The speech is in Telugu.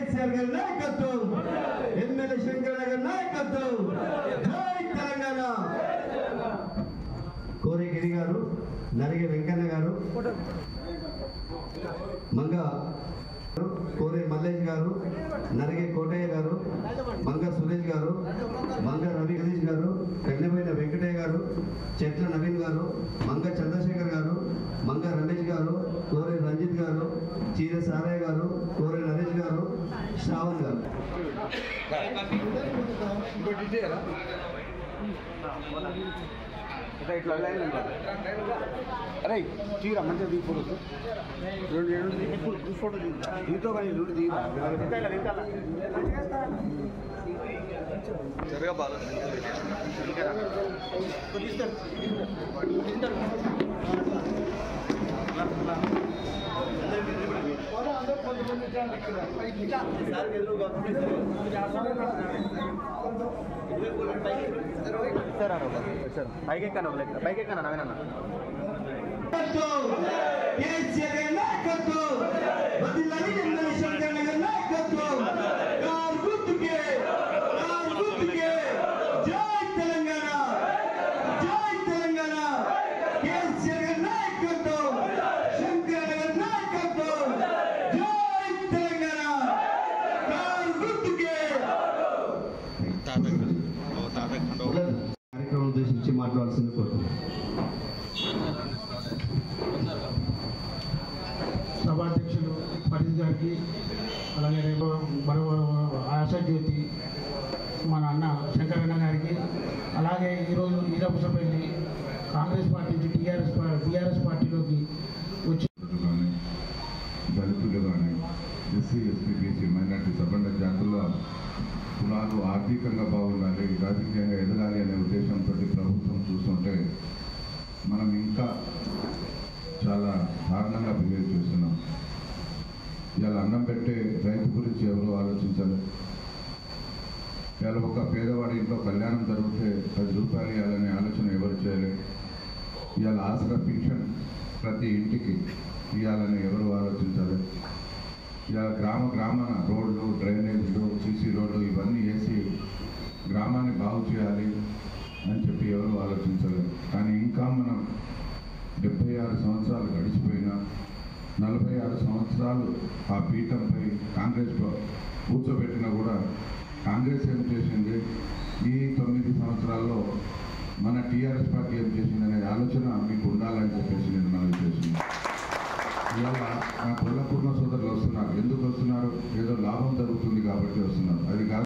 కేసీఆర్ గారి నాయకత్వం ఎమ్మెల్యే శంకర్ గారి నాయకత్వం జై తెలంగాణ కోరేగిరి గారు నరిగే వెంకన్న గారు మంగ కోరే మల్లేష్ గారు నరిగే కోటయ్య గారు మంగ సురేష్ గారు మంగ రవి గణేష్ గారు కన్నెపోయిన వెంకటయ్య గారు చెట్ల నవీన్ గారు మంగ చంద్రశేఖర్ గారు మంగ రమేష్ గారు కోరే రంజిత్ గారు చీర సారయ్య గారు కోరే నరేష్ గారు శ్రావణ్ గారు ఇట్లా ఇట్లా లైన్ అరే చీర మంచిగా దిగి ఫోటో రెండు రెండు ఇప్పుడు ఫోటో దీంతో కానీ రెండు దిగి పైకి ఎక్కాను పైకి ఎక్కాను నవీనన్న నాయకత్వం కేసీఆర్ గారి నాయకత్వం వదిలని ఎమ్మెల్యే శంకర్ గారి నాయకత్వం కారు గుర్తుకే కారు గుర్తుకే జై తెలంగాణ జై తెలంగాణ కేసీఆర్ గారి నాయకత్వం శంకర్ గారి నాయకత్వం జై తెలంగాణ కారు గుర్తుకే కార్యక్రమం ఉద్దేశించి మాట్లాడాల్సింది కోరుతున్నాను సభాధ్యక్షులు పరిధి గారికి అలాగే రేపు మరో ఆశాజ్యోతి మన అన్న శంకరన్న గారికి అలాగే ఈరోజు ఈరపుసపల్లి కాంగ్రెస్ పార్టీ నుంచి టీఆర్ఎస్ టీఆర్ఎస్ పార్టీలోకి వచ్చి కానీ దళితులు కానీ ఎస్సీ ఎస్టీ బీసీ మైనార్టీ సబండ జాతుల కులాలు ఆర్థికంగా బాగుండాలి రాజకీయంగా ఎదగాలి అనే ఉద్దేశంతో ప్రభుత్వం చూస్తుంటే మనం ఇంకా చాలా దారుణంగా బిహేవ్ చేస్తున్నాం ఇవాళ అన్నం పెట్టే రైతు గురించి ఎవరు ఆలోచించాలి ఇవాళ ఒక పేదవాడి ఇంట్లో కళ్యాణం జరిగితే పది రూపాయలు ఇవ్వాలనే ఆలోచన ఎవరు చేయలేదు ఇవాళ ఆసరా పింఛన్ ప్రతి ఇంటికి ఇవ్వాలని ఎవరు ఆలోచించాలి ఇవాళ గ్రామ గ్రామాన రోడ్లు డ్రైనేజీలు సీసీ రోడ్లు ఇవన్నీ వేసి గ్రామాన్ని బాగు చేయాలి అని చెప్పి ఎవరు ఆలోచించలేదు కానీ ఇంకా మనం డెబ్బై ఆరు సంవత్సరాలు గడిచిపోయినా నలభై ఆరు సంవత్సరాలు ఆ పీఠంపై కాంగ్రెస్ ప్ర- కూర్చోబెట్టినా కూడా కాంగ్రెస్ ఏం చేసింది ఈ తొమ్మిది సంవత్సరాల్లో మన టీఆర్ఎస్ పార్టీ ఏం చేసింది అనే ఆలోచన మీకు ఉండాలని చెప్పేసి నేను మనవి చేస్తున్నాను ఇవాళ నా కొల్లపూర్ణ సోదరులు వస్తున్నారు ఎందుకు వస్తున్నారు ఏదో లాభం జరుగుతుంది కాబట్టి వస్తున్నారు అది కాదు